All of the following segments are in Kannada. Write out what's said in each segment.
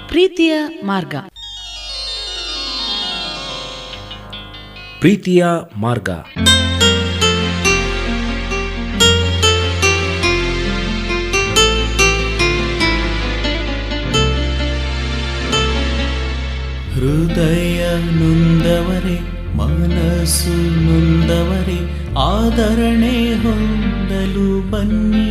ಪ್ರೀತಿಯ ಮಾರ್ಗ ಪ್ರೀತಿಯ ಮಾರ್ಗ ಹೃದಯ ನೊಂದವರೆ ಮನಸ್ಸು ನೊಂದವರೆ ಆದರಣೆ ಹೊಂದಲು ಬನ್ನಿ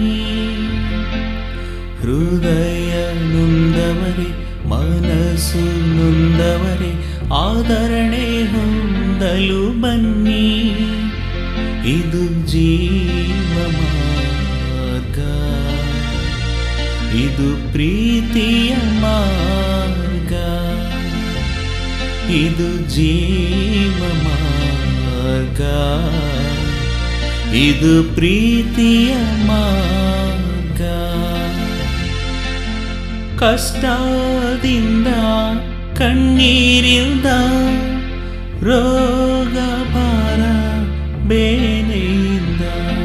ಹೃದಯ ನೊಂದವರೆ ಮನಸ್ಸು ನೊಂದವರೆ ಆದರಣೆ ಹೊಂದಲು ಬನ್ನಿ ಇದು ಜೀವ ಮಾರ್ಗ ಇದು ಪ್ರೀತಿಯ ಮಾರ್ಗ ಇದು ಜೀವ ಮಾರ್ಗ ಇದು ಪ್ರೀತಿಯ ಮಾರ್ಗ ಕಷ್ಟದಿಂದ ಕಣ್ಣೀರಿಂದ ರೋಗ ಭಾರ ಬೇನೆಯಿಂದ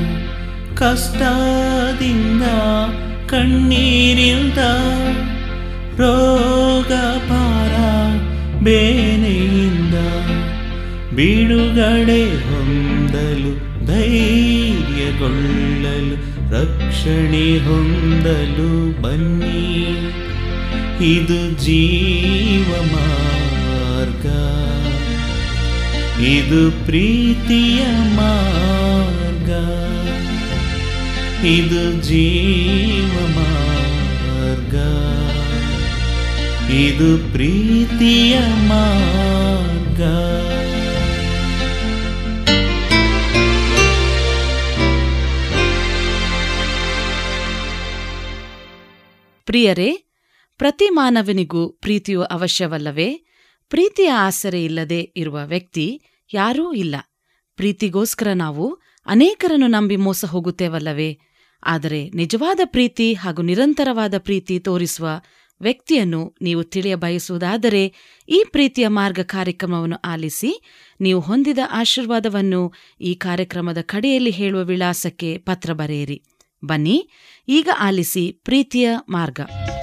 ಕಷ್ಟದಿಂದ ಕಣ್ಣೀರಿಂದ ರೋಗ ಭಾರ ಬೇನೆಯಿಂದ ಬಿಡುಗಡೆ ಹೊಂದಲು ಧೈರ್ಯಗೊಳ್ಳಲು ರಕ್ಷಣೆ ಹೊಂದಲು ಬನ್ನಿ ಇದು ಜೀವ ಮಾರ್ಗ ಇದು ಪ್ರೀತಿಯ ಮಾರ್ಗ ಇದು ಜೀವ ಮಾರ್ಗ ಇದು ಪ್ರೀತಿಯ ಮಾರ್ಗ ಪ್ರಿಯರೇ ಪ್ರತಿ ಮಾನವನಿಗೂ ಪ್ರೀತಿಯು ಅವಶ್ಯವಲ್ಲವೇ ಪ್ರೀತಿಯ ಆಸರೆ ಇಲ್ಲದೆ ಇರುವ ವ್ಯಕ್ತಿ ಯಾರೂ ಇಲ್ಲ ಪ್ರೀತಿಗೋಸ್ಕರ ನಾವು ಅನೇಕರನ್ನು ನಂಬಿ ಮೋಸ ಹೋಗುತ್ತೇವಲ್ಲವೇ ಆದರೆ ನಿಜವಾದ ಪ್ರೀತಿ ಹಾಗೂ ನಿರಂತರವಾದ ಪ್ರೀತಿ ತೋರಿಸುವ ವ್ಯಕ್ತಿಯನ್ನು ನೀವು ತಿಳಿಯ ಬಯಸುವುದಾದರೆ ಈ ಪ್ರೀತಿಯ ಮಾರ್ಗ ಕಾರ್ಯಕ್ರಮವನ್ನು ಆಲಿಸಿ ನೀವು ಹೊಂದಿದ ಆಶೀರ್ವಾದವನ್ನು ಈ ಕಾರ್ಯಕ್ರಮದ ಕಡೆಯಲ್ಲಿ ಹೇಳುವ ವಿಳಾಸಕ್ಕೆ ಪತ್ರ ಬರೆಯಿರಿ ಬನ್ನಿ ಈಗ ಆಲಿಸಿ ಪ್ರೀತಿಯ ಮಾರ್ಗ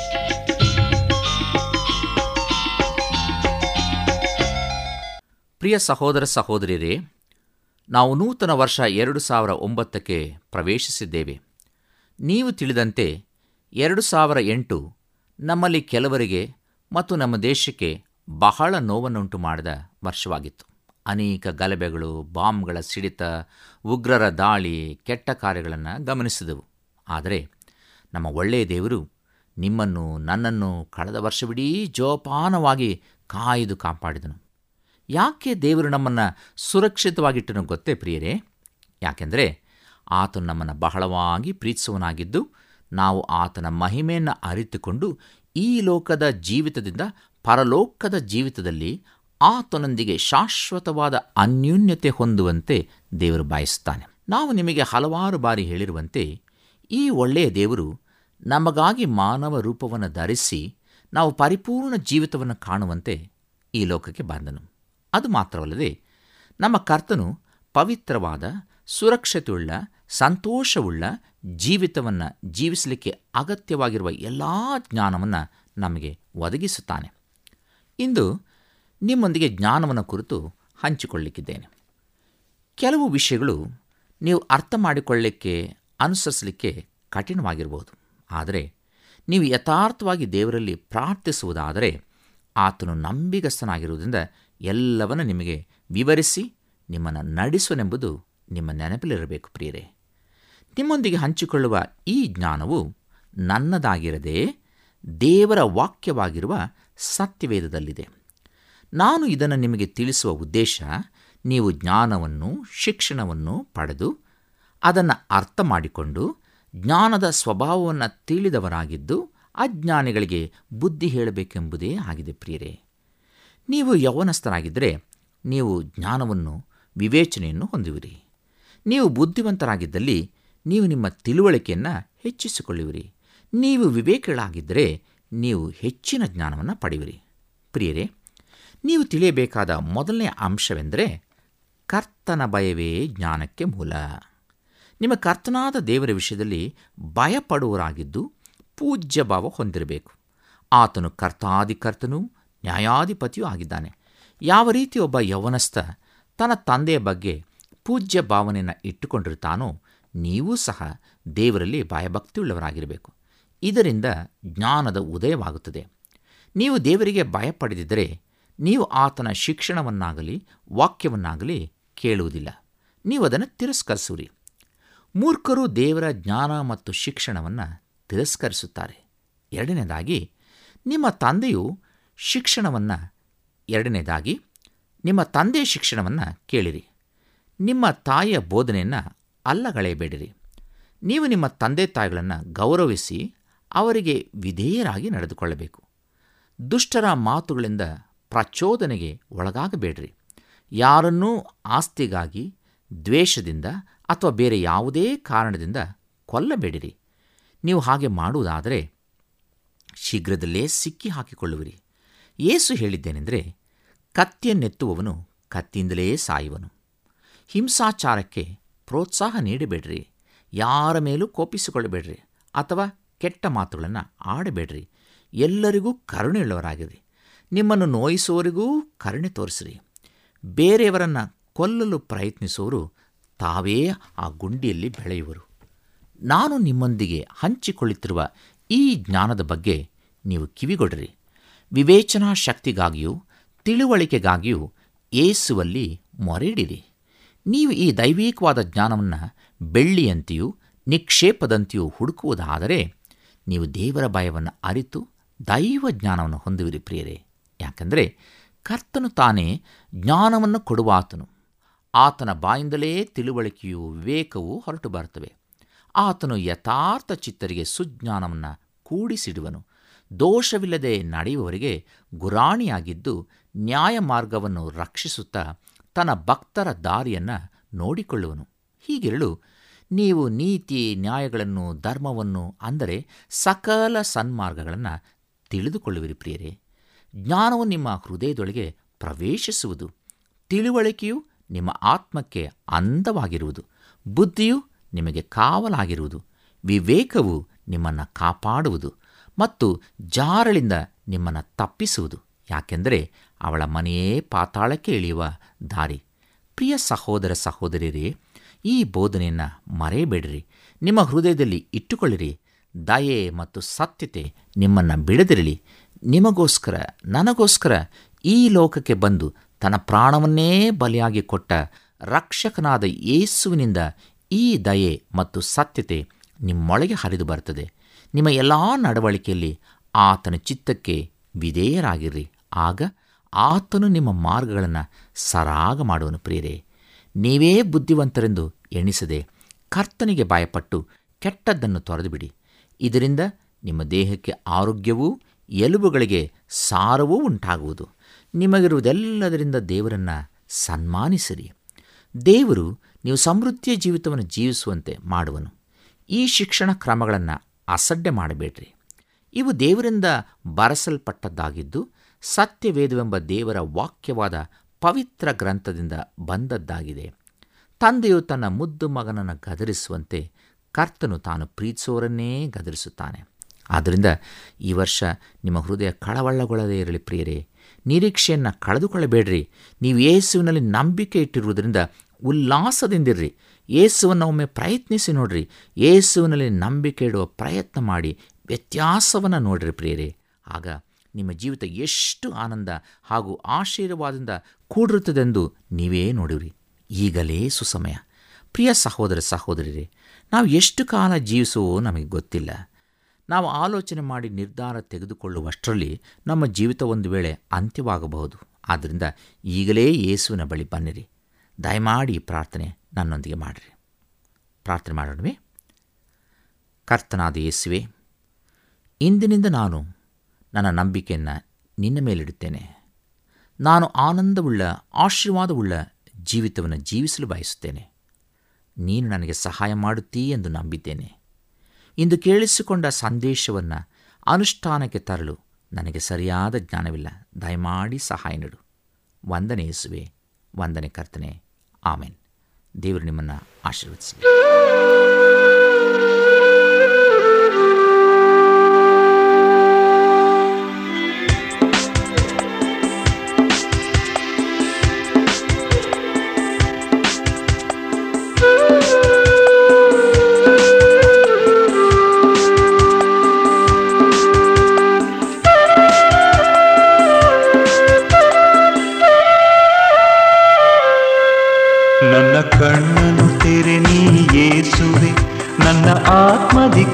ಪ್ರಿಯ ಸಹೋದರ ಸಹೋದರಿಯರೇ ನಾವು ನೂತನ ವರ್ಷ ಎರಡು ಸಾವಿರ ಒಂಬತ್ತಕ್ಕೆ ಪ್ರವೇಶಿಸಿದ್ದೇವೆ ನೀವು ತಿಳಿದಂತೆ ಎರಡು ಸಾವಿರ ಎಂಟು ನಮ್ಮಲ್ಲಿ ಕೆಲವರಿಗೆ ಮತ್ತು ನಮ್ಮ ದೇಶಕ್ಕೆ ಬಹಳ ನೋವನ್ನುಂಟು ಮಾಡಿದ ವರ್ಷವಾಗಿತ್ತು ಅನೇಕ ಗಲಭೆಗಳು ಬಾಂಬ್ಗಳ ಸಿಡಿತ ಉಗ್ರರ ದಾಳಿ ಕೆಟ್ಟ ಕಾರ್ಯಗಳನ್ನು ಗಮನಿಸಿದೆವು ಆದರೆ ನಮ್ಮ ಒಳ್ಳೆಯ ದೇವರು ನಿಮ್ಮನ್ನು ನನ್ನನ್ನು ಕಳೆದ ವರ್ಷವಿಡೀ ಜೋಪಾನವಾಗಿ ಕಾಯ್ದು ಕಾಪಾಡಿದನು ಯಾಕೆ ದೇವರು ನಮ್ಮನ್ನು ಸುರಕ್ಷಿತವಾಗಿಟ್ಟನು ಗೊತ್ತೇ ಪ್ರಿಯರೇ ಯಾಕೆಂದರೆ ಆತನು ನಮ್ಮನ್ನು ಬಹಳವಾಗಿ ಪ್ರೀತಿಸುವನಾಗಿದ್ದು ನಾವು ಆತನ ಮಹಿಮೆಯನ್ನು ಅರಿತುಕೊಂಡು ಈ ಲೋಕದ ಜೀವಿತದಿಂದ ಪರಲೋಕದ ಜೀವಿತದಲ್ಲಿ ಆತನೊಂದಿಗೆ ಶಾಶ್ವತವಾದ ಅನ್ಯೂನ್ಯತೆ ಹೊಂದುವಂತೆ ದೇವರು ಬಯಸುತ್ತಾನೆ ನಾವು ನಿಮಗೆ ಹಲವಾರು ಬಾರಿ ಹೇಳಿರುವಂತೆ ಈ ಒಳ್ಳೆಯ ದೇವರು ನಮಗಾಗಿ ಮಾನವ ರೂಪವನ್ನು ಧರಿಸಿ ನಾವು ಪರಿಪೂರ್ಣ ಜೀವಿತವನ್ನು ಕಾಣುವಂತೆ ಈ ಲೋಕಕ್ಕೆ ಬಂದನು ಅದು ಮಾತ್ರವಲ್ಲದೆ ನಮ್ಮ ಕರ್ತನು ಪವಿತ್ರವಾದ ಸುರಕ್ಷತೆಯುಳ್ಳ ಸಂತೋಷವುಳ್ಳ ಜೀವಿತವನ್ನು ಜೀವಿಸಲಿಕ್ಕೆ ಅಗತ್ಯವಾಗಿರುವ ಎಲ್ಲ ಜ್ಞಾನವನ್ನು ನಮಗೆ ಒದಗಿಸುತ್ತಾನೆ ಇಂದು ನಿಮ್ಮೊಂದಿಗೆ ಜ್ಞಾನವನ್ನು ಕುರಿತು ಹಂಚಿಕೊಳ್ಳಿಕ್ಕಿದ್ದೇನೆ ಕೆಲವು ವಿಷಯಗಳು ನೀವು ಅರ್ಥ ಮಾಡಿಕೊಳ್ಳಲಿಕ್ಕೆ ಅನುಸರಿಸಲಿಕ್ಕೆ ಕಠಿಣವಾಗಿರ್ಬೋದು ಆದರೆ ನೀವು ಯಥಾರ್ಥವಾಗಿ ದೇವರಲ್ಲಿ ಪ್ರಾರ್ಥಿಸುವುದಾದರೆ ಆತನು ನಂಬಿಗಸ್ತನಾಗಿರುವುದರಿಂದ ಎಲ್ಲವನ್ನು ನಿಮಗೆ ವಿವರಿಸಿ ನಿಮ್ಮನ್ನು ನಡೆಸುವನೆಂಬುದು ನಿಮ್ಮ ನೆನಪಲ್ಲಿರಬೇಕು ಪ್ರಿಯರೇ ನಿಮ್ಮೊಂದಿಗೆ ಹಂಚಿಕೊಳ್ಳುವ ಈ ಜ್ಞಾನವು ನನ್ನದಾಗಿರದೆ ದೇವರ ವಾಕ್ಯವಾಗಿರುವ ಸತ್ಯವೇದದಲ್ಲಿದೆ ನಾನು ಇದನ್ನು ನಿಮಗೆ ತಿಳಿಸುವ ಉದ್ದೇಶ ನೀವು ಜ್ಞಾನವನ್ನು ಶಿಕ್ಷಣವನ್ನು ಪಡೆದು ಅದನ್ನು ಅರ್ಥ ಮಾಡಿಕೊಂಡು ಜ್ಞಾನದ ಸ್ವಭಾವವನ್ನು ತಿಳಿದವರಾಗಿದ್ದು ಅಜ್ಞಾನಿಗಳಿಗೆ ಬುದ್ಧಿ ಹೇಳಬೇಕೆಂಬುದೇ ಆಗಿದೆ ಪ್ರಿಯರೇ ನೀವು ಯೌವನಸ್ಥರಾಗಿದ್ದರೆ ನೀವು ಜ್ಞಾನವನ್ನು ವಿವೇಚನೆಯನ್ನು ಹೊಂದುವಿರಿ ನೀವು ಬುದ್ಧಿವಂತರಾಗಿದ್ದಲ್ಲಿ ನೀವು ನಿಮ್ಮ ತಿಳುವಳಿಕೆಯನ್ನು ಹೆಚ್ಚಿಸಿಕೊಳ್ಳುವಿರಿ ನೀವು ವಿವೇಕಗಳಾಗಿದ್ದರೆ ನೀವು ಹೆಚ್ಚಿನ ಜ್ಞಾನವನ್ನು ಪಡೆಯುವಿರಿ ಪ್ರಿಯರೇ ನೀವು ತಿಳಿಯಬೇಕಾದ ಮೊದಲನೇ ಅಂಶವೆಂದರೆ ಕರ್ತನ ಭಯವೇ ಜ್ಞಾನಕ್ಕೆ ಮೂಲ ನಿಮ್ಮ ಕರ್ತನಾದ ದೇವರ ವಿಷಯದಲ್ಲಿ ಭಯಪಡುವರಾಗಿದ್ದು ಪೂಜ್ಯ ಭಾವ ಹೊಂದಿರಬೇಕು ಆತನು ಕರ್ತಾಧಿಕರ್ತನೂ ನ್ಯಾಯಾಧಿಪತಿಯೂ ಆಗಿದ್ದಾನೆ ಯಾವ ರೀತಿ ಒಬ್ಬ ಯೌವನಸ್ಥ ತನ್ನ ತಂದೆಯ ಬಗ್ಗೆ ಪೂಜ್ಯ ಭಾವನೆಯನ್ನು ಇಟ್ಟುಕೊಂಡಿರ್ತಾನೋ ನೀವೂ ಸಹ ದೇವರಲ್ಲಿ ಭಯಭಕ್ತಿಯುಳ್ಳವರಾಗಿರಬೇಕು ಇದರಿಂದ ಜ್ಞಾನದ ಉದಯವಾಗುತ್ತದೆ ನೀವು ದೇವರಿಗೆ ಭಯಪಡೆದಿದ್ದರೆ ನೀವು ಆತನ ಶಿಕ್ಷಣವನ್ನಾಗಲಿ ವಾಕ್ಯವನ್ನಾಗಲಿ ಕೇಳುವುದಿಲ್ಲ ನೀವು ಅದನ್ನು ತಿರಸ್ಕರಿಸುವಿರಿ ಮೂರ್ಖರು ದೇವರ ಜ್ಞಾನ ಮತ್ತು ಶಿಕ್ಷಣವನ್ನು ತಿರಸ್ಕರಿಸುತ್ತಾರೆ ಎರಡನೇದಾಗಿ ನಿಮ್ಮ ತಂದೆಯು ಶಿಕ್ಷಣವನ್ನು ಎರಡನೇದಾಗಿ ನಿಮ್ಮ ತಂದೆಯ ಶಿಕ್ಷಣವನ್ನು ಕೇಳಿರಿ ನಿಮ್ಮ ತಾಯಿಯ ಬೋಧನೆಯನ್ನು ಅಲ್ಲಗಳೆಯಬೇಡಿರಿ ನೀವು ನಿಮ್ಮ ತಂದೆ ತಾಯಿಗಳನ್ನು ಗೌರವಿಸಿ ಅವರಿಗೆ ವಿಧೇಯರಾಗಿ ನಡೆದುಕೊಳ್ಳಬೇಕು ದುಷ್ಟರ ಮಾತುಗಳಿಂದ ಪ್ರಚೋದನೆಗೆ ಒಳಗಾಗಬೇಡ್ರಿ ಯಾರನ್ನೂ ಆಸ್ತಿಗಾಗಿ ದ್ವೇಷದಿಂದ ಅಥವಾ ಬೇರೆ ಯಾವುದೇ ಕಾರಣದಿಂದ ಕೊಲ್ಲಬೇಡಿರಿ ನೀವು ಹಾಗೆ ಮಾಡುವುದಾದರೆ ಶೀಘ್ರದಲ್ಲೇ ಸಿಕ್ಕಿ ಹಾಕಿಕೊಳ್ಳುವಿರಿ ಏಸು ಹೇಳಿದ್ದೇನೆಂದರೆ ಕತ್ತಿಯನ್ನೆತ್ತುವವನು ಕತ್ತಿಯಿಂದಲೇ ಸಾಯುವನು ಹಿಂಸಾಚಾರಕ್ಕೆ ಪ್ರೋತ್ಸಾಹ ನೀಡಬೇಡ್ರಿ ಯಾರ ಮೇಲೂ ಕೋಪಿಸಿಕೊಳ್ಳಬೇಡ್ರಿ ಅಥವಾ ಕೆಟ್ಟ ಮಾತುಗಳನ್ನು ಆಡಬೇಡ್ರಿ ಎಲ್ಲರಿಗೂ ಕರುಣೆಯುಳ್ಳವರಾಗಿರಿ ನಿಮ್ಮನ್ನು ನೋಯಿಸುವವರಿಗೂ ಕರುಣೆ ತೋರಿಸಿರಿ ಬೇರೆಯವರನ್ನು ಕೊಲ್ಲಲು ಪ್ರಯತ್ನಿಸುವವರು ತಾವೇ ಆ ಗುಂಡಿಯಲ್ಲಿ ಬೆಳೆಯುವರು ನಾನು ನಿಮ್ಮೊಂದಿಗೆ ಹಂಚಿಕೊಳ್ಳುತ್ತಿರುವ ಈ ಜ್ಞಾನದ ಬಗ್ಗೆ ನೀವು ಕಿವಿಗೊಡ್ರಿ ವಿವೇಚನಾ ಶಕ್ತಿಗಾಗಿಯೂ ತಿಳುವಳಿಕೆಗಾಗಿಯೂ ಏಸುವಲ್ಲಿ ಮೊರೆಯಿಡಿರಿ ನೀವು ಈ ದೈವಿಕವಾದ ಜ್ಞಾನವನ್ನು ಬೆಳ್ಳಿಯಂತೆಯೂ ನಿಕ್ಷೇಪದಂತೆಯೂ ಹುಡುಕುವುದಾದರೆ ನೀವು ದೇವರ ಭಯವನ್ನು ಅರಿತು ದೈವ ಜ್ಞಾನವನ್ನು ಹೊಂದುವಿರಿ ಪ್ರಿಯರೇ ಯಾಕಂದರೆ ಕರ್ತನು ತಾನೇ ಜ್ಞಾನವನ್ನು ಕೊಡುವಾತನು ಆತನ ಬಾಯಿಂದಲೇ ತಿಳುವಳಿಕೆಯೂ ವಿವೇಕವೂ ಹೊರಟು ಬರುತ್ತವೆ ಆತನು ಯಥಾರ್ಥ ಚಿತ್ತರಿಗೆ ಸುಜ್ಞಾನವನ್ನು ಕೂಡಿಸಿಡುವನು ದೋಷವಿಲ್ಲದೆ ನಡೆಯುವವರಿಗೆ ಗುರಾಣಿಯಾಗಿದ್ದು ನ್ಯಾಯ ಮಾರ್ಗವನ್ನು ರಕ್ಷಿಸುತ್ತಾ ತನ್ನ ಭಕ್ತರ ದಾರಿಯನ್ನು ನೋಡಿಕೊಳ್ಳುವನು ಹೀಗಿರಲು ನೀವು ನೀತಿ ನ್ಯಾಯಗಳನ್ನು ಧರ್ಮವನ್ನು ಅಂದರೆ ಸಕಲ ಸನ್ಮಾರ್ಗಗಳನ್ನು ತಿಳಿದುಕೊಳ್ಳುವಿರಿ ಪ್ರಿಯರೇ ಜ್ಞಾನವು ನಿಮ್ಮ ಹೃದಯದೊಳಗೆ ಪ್ರವೇಶಿಸುವುದು ತಿಳುವಳಿಕೆಯು ನಿಮ್ಮ ಆತ್ಮಕ್ಕೆ ಅಂದವಾಗಿರುವುದು ಬುದ್ಧಿಯು ನಿಮಗೆ ಕಾವಲಾಗಿರುವುದು ವಿವೇಕವು ನಿಮ್ಮನ್ನು ಕಾಪಾಡುವುದು ಮತ್ತು ಜಾರಳಿಂದ ನಿಮ್ಮನ್ನು ತಪ್ಪಿಸುವುದು ಯಾಕೆಂದರೆ ಅವಳ ಮನೆಯೇ ಪಾತಾಳಕ್ಕೆ ಇಳಿಯುವ ದಾರಿ ಪ್ರಿಯ ಸಹೋದರ ಸಹೋದರಿಯರೇ ಈ ಬೋಧನೆಯನ್ನು ಮರೆಯಬೇಡಿರಿ ನಿಮ್ಮ ಹೃದಯದಲ್ಲಿ ಇಟ್ಟುಕೊಳ್ಳಿರಿ ದಯೆ ಮತ್ತು ಸತ್ಯತೆ ನಿಮ್ಮನ್ನು ಬಿಡದಿರಲಿ ನಿಮಗೋಸ್ಕರ ನನಗೋಸ್ಕರ ಈ ಲೋಕಕ್ಕೆ ಬಂದು ತನ್ನ ಪ್ರಾಣವನ್ನೇ ಬಲಿಯಾಗಿ ಕೊಟ್ಟ ರಕ್ಷಕನಾದ ಯೇಸುವಿನಿಂದ ಈ ದಯೆ ಮತ್ತು ಸತ್ಯತೆ ನಿಮ್ಮೊಳಗೆ ಹರಿದು ಬರ್ತದೆ ನಿಮ್ಮ ಎಲ್ಲ ನಡವಳಿಕೆಯಲ್ಲಿ ಆತನ ಚಿತ್ತಕ್ಕೆ ವಿಧೇಯರಾಗಿರ್ರಿ ಆಗ ಆತನು ನಿಮ್ಮ ಮಾರ್ಗಗಳನ್ನು ಸರಾಗ ಮಾಡುವನು ಪ್ರಿಯರೇ ನೀವೇ ಬುದ್ಧಿವಂತರೆಂದು ಎಣಿಸದೆ ಕರ್ತನಿಗೆ ಭಯಪಟ್ಟು ಕೆಟ್ಟದ್ದನ್ನು ತೊರೆದುಬಿಡಿ ಇದರಿಂದ ನಿಮ್ಮ ದೇಹಕ್ಕೆ ಆರೋಗ್ಯವೂ ಎಲುಬುಗಳಿಗೆ ಸಾರವೂ ಉಂಟಾಗುವುದು ನಿಮಗಿರುವುದೆಲ್ಲದರಿಂದ ದೇವರನ್ನು ಸನ್ಮಾನಿಸಿರಿ ದೇವರು ನೀವು ಸಮೃದ್ಧಿಯ ಜೀವಿತವನ್ನು ಜೀವಿಸುವಂತೆ ಮಾಡುವನು ಈ ಶಿಕ್ಷಣ ಕ್ರಮಗಳನ್ನು ಅಸಡ್ಡೆ ಮಾಡಬೇಡ್ರಿ ಇವು ದೇವರಿಂದ ಬರೆಸಲ್ಪಟ್ಟದ್ದಾಗಿದ್ದು ಸತ್ಯವೇದವೆಂಬ ದೇವರ ವಾಕ್ಯವಾದ ಪವಿತ್ರ ಗ್ರಂಥದಿಂದ ಬಂದದ್ದಾಗಿದೆ ತಂದೆಯು ತನ್ನ ಮುದ್ದು ಮಗನನ್ನು ಗದರಿಸುವಂತೆ ಕರ್ತನು ತಾನು ಪ್ರೀತಿಸುವವರನ್ನೇ ಗದರಿಸುತ್ತಾನೆ ಆದ್ದರಿಂದ ಈ ವರ್ಷ ನಿಮ್ಮ ಹೃದಯ ಕಳವಳ್ಳಗೊಳ್ಳದೇ ಇರಲಿ ಪ್ರಿಯರೇ ನಿರೀಕ್ಷೆಯನ್ನು ಕಳೆದುಕೊಳ್ಳಬೇಡ್ರಿ ನೀವು ಯೇಸುವಿನಲ್ಲಿ ನಂಬಿಕೆ ಇಟ್ಟಿರುವುದರಿಂದ ಉಲ್ಲಾಸದಿಂದಿರ್ರಿ ಯೇಸುವನ್ನು ಒಮ್ಮೆ ಪ್ರಯತ್ನಿಸಿ ನೋಡ್ರಿ ಯೇಸುವಿನಲ್ಲಿ ನಂಬಿಕೆ ಇಡುವ ಪ್ರಯತ್ನ ಮಾಡಿ ವ್ಯತ್ಯಾಸವನ್ನು ನೋಡ್ರಿ ಪ್ರಿಯರೇ ಆಗ ನಿಮ್ಮ ಜೀವಿತ ಎಷ್ಟು ಆನಂದ ಹಾಗೂ ಆಶೀರ್ವಾದದಿಂದ ಕೂಡಿರುತ್ತದೆಂದು ನೀವೇ ನೋಡಿರಿ ಈಗಲೇ ಸುಸಮಯ ಪ್ರಿಯ ಸಹೋದರ ಸಹೋದರಿಯರೇ ನಾವು ಎಷ್ಟು ಕಾಲ ಜೀವಿಸುವೋ ನಮಗೆ ಗೊತ್ತಿಲ್ಲ ನಾವು ಆಲೋಚನೆ ಮಾಡಿ ನಿರ್ಧಾರ ತೆಗೆದುಕೊಳ್ಳುವಷ್ಟರಲ್ಲಿ ನಮ್ಮ ಜೀವಿತ ಒಂದು ವೇಳೆ ಅಂತ್ಯವಾಗಬಹುದು ಆದ್ದರಿಂದ ಈಗಲೇ ಯೇಸುವಿನ ಬಳಿ ಬನ್ನಿರಿ ದಯಮಾಡಿ ಈ ಪ್ರಾರ್ಥನೆ ನನ್ನೊಂದಿಗೆ ಮಾಡಿರಿ ಪ್ರಾರ್ಥನೆ ಮಾಡೋಣವೇ ಕರ್ತನಾದ ಯೇಸುವೆ ಇಂದಿನಿಂದ ನಾನು ನನ್ನ ನಂಬಿಕೆಯನ್ನು ನಿನ್ನ ಮೇಲಿಡುತ್ತೇನೆ ನಾನು ಆನಂದವುಳ್ಳ ಆಶೀರ್ವಾದವುಳ್ಳ ಜೀವಿತವನ್ನು ಜೀವಿಸಲು ಬಯಸುತ್ತೇನೆ ನೀನು ನನಗೆ ಸಹಾಯ ಮಾಡುತ್ತೀ ಎಂದು ನಂಬಿದ್ದೇನೆ ಇಂದು ಕೇಳಿಸಿಕೊಂಡ ಸಂದೇಶವನ್ನು ಅನುಷ್ಠಾನಕ್ಕೆ ತರಲು ನನಗೆ ಸರಿಯಾದ ಜ್ಞಾನವಿಲ್ಲ ದಯಮಾಡಿ ಸಹಾಯ ನೀಡು ವಂದನೆ ಯೇಸುವೆ ವಂದನೆ ಕರ್ತನೆ ಆಮೇನ್ ದೇವರು ನಿಮ್ಮನ್ನು ಆಶೀರ್ವದಿಸಲಿ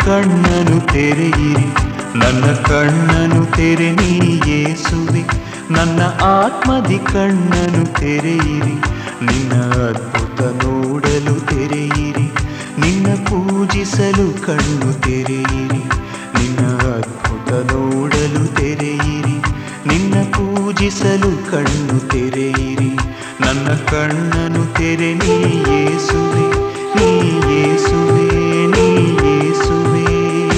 ಕಣ್ಣನು ತೆರೆಯಿರಿ ನನ್ನ ಕಣ್ಣನು ತೆರೆ ನೀ ಯೇಸುವೆ ನನ್ನ ಆತ್ಮದಿ ಕಣ್ಣನು ತೆರೆಯಿರಿ ನಿನ್ನ ಅದ್ಭುತ ನೋಡಲು ತೆರೆಯಿರಿ ನಿನ್ನ ಪೂಜಿಸಲು ಕಣ್ಣು ತೆರೆಯಿರಿ ನಿನ್ನ ಅದ್ಭುತ ನೋಡಲು ತೆರೆಯಿರಿ ನಿನ್ನ ಪೂಜಿಸಲು ಕಣ್ಣು ತೆರೆಯಿರಿ ನನ್ನ ಕಣ್ಣನು ತೆರೆ ನೀ ಯೇಸುವೆ ನೀ ಯೇಸುವೆ ನೀ ಯೇಸುವೆ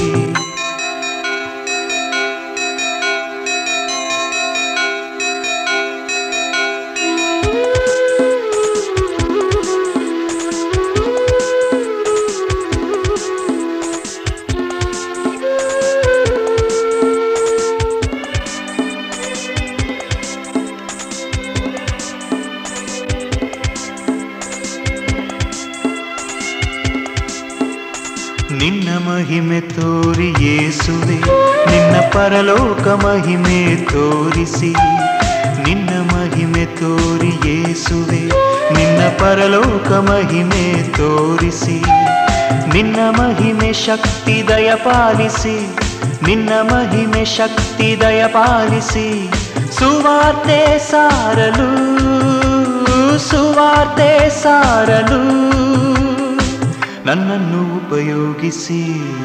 ನಿನ್ನ ಮಹಿಮೆ ತೋರಿ ಯೇಸುವೆ ನಿನ್ನ ಪರಲೋಕ ಮಹಿಮೆ ತೋರಿಸಿ ನಿನ್ನ ಮಹಿಮೆ ತೋರಿ ಯೇಸುವೆ ನಿನ್ನ ಪರಲೋಕ ಮಹಿಮೆ ತೋರಿಸಿ ನಿನ್ನ ಮಹಿಮೆ ಶಕ್ತಿ ದಯ ಪಾಲಿಸಿ ನಿನ್ನ ಮಹಿಮೆ ಶಕ್ತಿ ದಯ ಪಾಲಿಸಿ ಸುವಾರ್ತೆ ಸಾರಲು ಸುವಾರ್ತೆ ಸಾರಲು ನನ್ನನ್ನು ಉಪಯೋಗಿಸಿ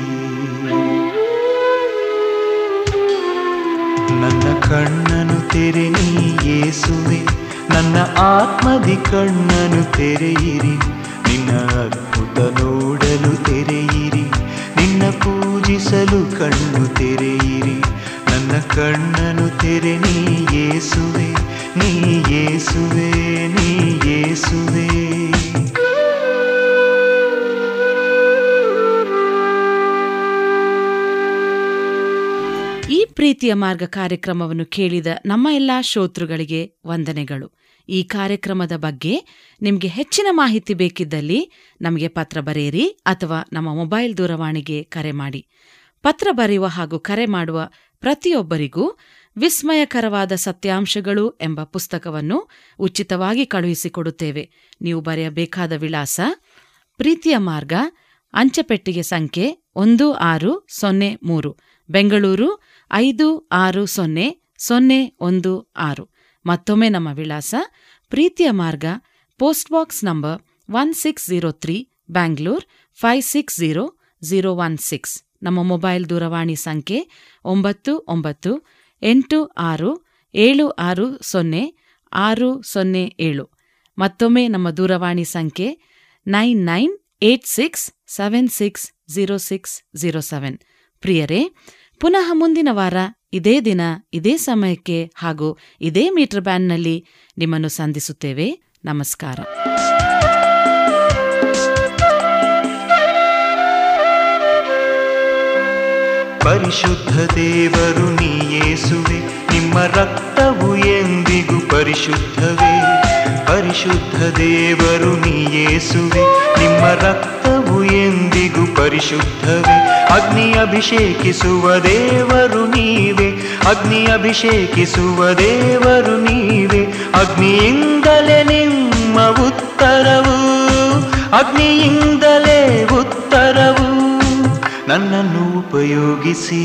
ನನ್ನ ಕಣ್ಣನು ತೆರೆ ನೀ ಯೇಸುವೆ ನನ್ನ ಆತ್ಮದಿ ಕಣ್ಣನು ತೆರೆಯಿರಿ ನಿನ್ನ ಅದ್ಭುತ ನೋಡಲು ತೆರೆಯಿರಿ ನಿನ್ನ ಪೂಜಿಸಲು ಕಣ್ಣು ತೆರೆಯಿರಿ ನನ್ನ ಕಣ್ಣನು ತೆರೆ ನೀ ಯೇಸುವೆ ನೀ ಯೇಸುವೆ ನೀ ಯೇಸುವೆ ಈ ಪ್ರೀತಿಯ ಮಾರ್ಗ ಕಾರ್ಯಕ್ರಮವನ್ನು ಕೇಳಿದ ನಮ್ಮ ಎಲ್ಲಾ ಶ್ರೋತೃಗಳಿಗೆ ವಂದನೆಗಳು ಈ ಕಾರ್ಯಕ್ರಮದ ಬಗ್ಗೆ ನಿಮಗೆ ಹೆಚ್ಚಿನ ಮಾಹಿತಿ ಬೇಕಿದ್ದಲ್ಲಿ ನಮಗೆ ಪತ್ರ ಬರೆಯಿರಿ ಅಥವಾ ನಮ್ಮ ಮೊಬೈಲ್ ದೂರವಾಣಿಗೆ ಕರೆ ಮಾಡಿ ಪತ್ರ ಬರೆಯುವ ಹಾಗೂ ಕರೆ ಮಾಡುವ ಪ್ರತಿಯೊಬ್ಬರಿಗೂ ವಿಸ್ಮಯಕರವಾದ ಸತ್ಯಾಂಶಗಳು ಎಂಬ ಪುಸ್ತಕವನ್ನು ಉಚಿತವಾಗಿ ಕಳುಹಿಸಿಕೊಡುತ್ತೇವೆ ನೀವು ಬರೆಯಬೇಕಾದ ವಿಳಾಸ ಪ್ರೀತಿಯ ಮಾರ್ಗ ಅಂಚೆಪೆಟ್ಟಿಗೆ ಸಂಖ್ಯೆ ಒಂದು ಆರು ಸೊನ್ನೆ ಮೂರು ಬೆಂಗಳೂರು ಐದು ಆರು ಸೊನ್ನೆ ಸೊನ್ನೆ ಒಂದು ಆರು ಮತ್ತೊಮ್ಮೆ ನಮ್ಮ ವಿಳಾಸ ಪ್ರೀತಿಯ ಮಾರ್ಗ post box number one six zero three Bangalore five six zero zero one six ನಮ್ಮ ಮೊಬೈಲ್ ದೂರವಾಣಿ ಸಂಖ್ಯೆ ಒಂಬತ್ತು ಒಂಬತ್ತು ಎಂಟು ಆರು ಏಳು ಆರು ಸೊನ್ನೆ ಆರು ಸೊನ್ನೆ ಏಳು ಮತ್ತೊಮ್ಮೆ ನಮ್ಮ ದೂರವಾಣಿ ಸಂಖ್ಯೆ nine nine eight six seven six zero six zero seven ಪ್ರಿಯರೇ ಪುನಃ ಮುಂದಿನ ವಾರ ಇದೇ ದಿನ ಇದೇ ಸಮಯಕ್ಕೆ ಹಾಗೂ ಇದೇ ಮೀಟರ್ ಬ್ಯಾಂಡ್ನಲ್ಲಿ ನಿಮ್ಮನ್ನು ಸಂಧಿಸುತ್ತೇವೆ ನಮಸ್ಕಾರ ಪರಿಶುದ್ಧ ದೇವರು ನೀಯೇಸುವೆ ನಿಮ್ಮ ರಕ್ತವು ಎಂದಿಗೂ ಪರಿಶುದ್ಧವೇ ಪರಿಶುದ್ಧ ದೇವರು ನೀಯೇಸುವೆ ನಿಮ್ಮ ರಕ್ತವು ಎಂದಿಗೂ ಪರಿಶುದ್ಧವೇ ಅಗ್ನಿ ಅಭಿಷೇಕಿಸುವ ದೇವರು ನೀವೇ ಅಗ್ನಿ ಅಭಿಷೇಕಿಸುವ ದೇವರು ನೀವೇ ಅಗ್ನಿಯಿಂದಲೇ ನಿಮ್ಮ ಉತ್ತರವು ಅಗ್ನಿಯಿಂದಲೇ ಉತ್ತರವು ನನ್ನನ್ನು ಉಪಯೋಗಿಸಿ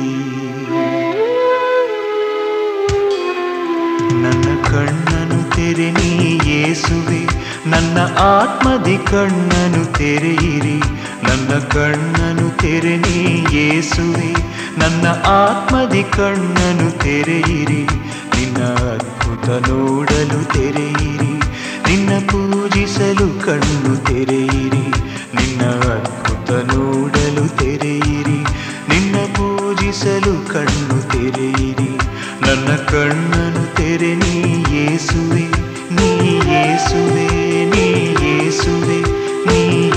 ನನ್ನ ಕಣ್ಣನು ತೆರೆ ನೀ ಯೇಸುವೆ ನನ್ನ ಆತ್ಮದಿ ಕಣ್ಣನು ತೆರೆಯಿರಿ ನನ್ನ ಕಣ್ಣನು ತೆರೆ ನೀ ಯೇಸುವೆ ನನ್ನ ಆತ್ಮದಿ ಕಣ್ಣನು ತೆರೆಯಿರಿ ನಿನ್ನ ಅದ್ಭುತ ನೋಡಲು ತೆರೆಯಿರಿ ನಿನ್ನ ಪೂಜಿಸಲು ಕಣ್ಣು ತೆರೆಯಿರಿ ನಿನ್ನ ಅದ್ಭುತ ನೋಡಲು ತೆರೆಯಿರಿ ನಿನ್ನ ಪೂಜಿಸಲು ಕಣ್ಣು ತೆರೆಯಿರಿ ನನ್ನ ಕಣ್ಣನು ತೆರೆ ನೀ ಯೇಸುವೆ ನೀ ಯೇಸುವೆ ನೀ ಯೇಸುವೆ ನೀ